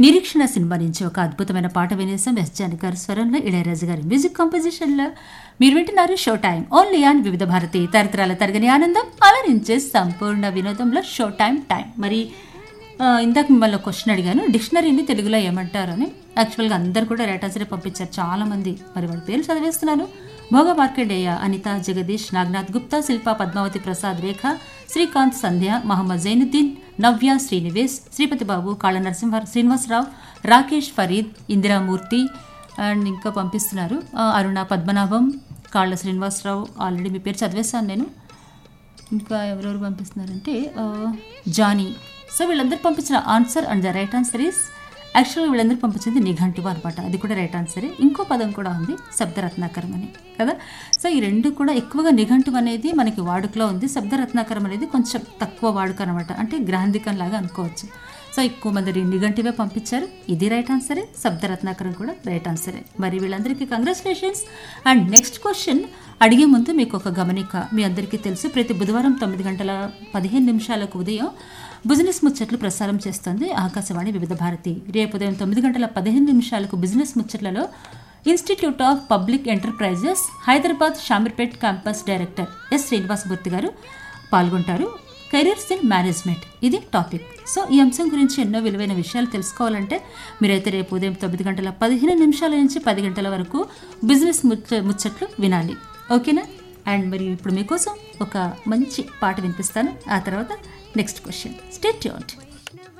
నిరీక్షణ సినిమా నుంచి ఒక అద్భుతమైన పాట వినేసాం ఎస్ జాని గారి స్వరంలో ఇళయరాజు గారి మ్యూజిక్ కంపోజిషన్లో మీరు వింటున్నారు షో టైం ఓన్లీ ఆన్ వివిధ భారతి తరతరాల తరగని ఆనందం అలరించే సంపూర్ణ వినోదంలో షో టైం టైం మరి ఆ, ఇందాక మిమ్మల్ని ఒక క్వశ్చన్ అడిగాను డిక్షనరీని తెలుగులో ఏమంటారు అని యాక్చువల్గా అందరు కూడా రేటాసరే పంపించారు చాలా మంది మరి వాళ్ళ పేరు చదివేస్తున్నాను భోగ మార్కండేయ అనిత జగదీష్ నాగనాథ్ గుప్తా శిల్ప పద్మావతి ప్రసాద్ రేఖ శ్రీకాంత్ సంధ్య మహమ్మద్ జైనుద్దీన్ నవ్య శ్రీనివేశ్ శ్రీపతి బాబు కాళ్ళ నరసింహ శ్రీనివాసరావు రాకేష్ ఫరీద్ ఇందిరామూర్తి అండ్ ఇంకా పంపిస్తున్నారు ఆ, అరుణ పద్మనాభం కాళ్ళ శ్రీనివాసరావు ఆల్రెడీ మీ పేరు చదివేశాను నేను ఇంకా ఎవరెవరు పంపిస్తున్నారంటే ఆ, జానీ సో వీళ్ళందరూ పంపించిన answer and the right answer is యాక్చువల్గా వీళ్ళందరూ పంపించింది నిఘంటువు అనమాట అది కూడా రైట్ ఆన్సరే ఇంకో పదం కూడా ఉంది శబ్దరత్నాకరం అని కదా సో ఈ రెండు కూడా ఎక్కువగా నిఘంటువు అనేది మనకి వాడుకలో ఉంది శబ్దరత్నాకరం అనేది కొంచెం తక్కువ వాడుక అనమాట అంటే గ్రాంధికం లాగా అనుకోవచ్చు సో ఎక్కువ మంది నిఘంటివే పంపించారు ఇది రైట్ ఆన్సరే శబ్దరత్నాకరం కూడా రైట్ ఆన్సరే మరి వీళ్ళందరికీ కంగ్రాచులేషన్స్ అండ్ నెక్స్ట్ క్వశ్చన్ అడిగే ముందు మీకు ఒక గమనిక మీ అందరికీ తెలుసు ప్రతి బుధవారం తొమ్మిది గంటల పదిహేను నిమిషాలకు ఉదయం బిజినెస్ ముచ్చట్లు ప్రసారం చేస్తుంది ఆకాశవాణి వివిధ భారతి రేపు ఉదయం తొమ్మిది గంటల పదిహేను నిమిషాలకు బిజినెస్ ముచ్చట్లలో institute of public enterprises Hyderabad Shamirpet campus director S Srinivasamurthy garu పాల్గొంటారు కెరీర్స్ ఇన్ మేనేజ్మెంట్ ఇది టాపిక్ సో ఈ అంశం గురించి ఎన్నో విలువైన విషయాలు తెలుసుకోవాలంటే మీరైతే రేపు ఉదయం తొమ్మిది గంటల పదిహేను నిమిషాల నుంచి పది గంటల వరకు బిజినెస్ ముచ్చ ముచ్చట్లు వినాలి ఓకేనా అండ్ మరి ఇప్పుడు మీకోసం ఒక మంచి పాట వినిపిస్తాను ఆ తర్వాత నెక్స్ట్ క్వశ్చన్ స్టేట్ యూన్డ్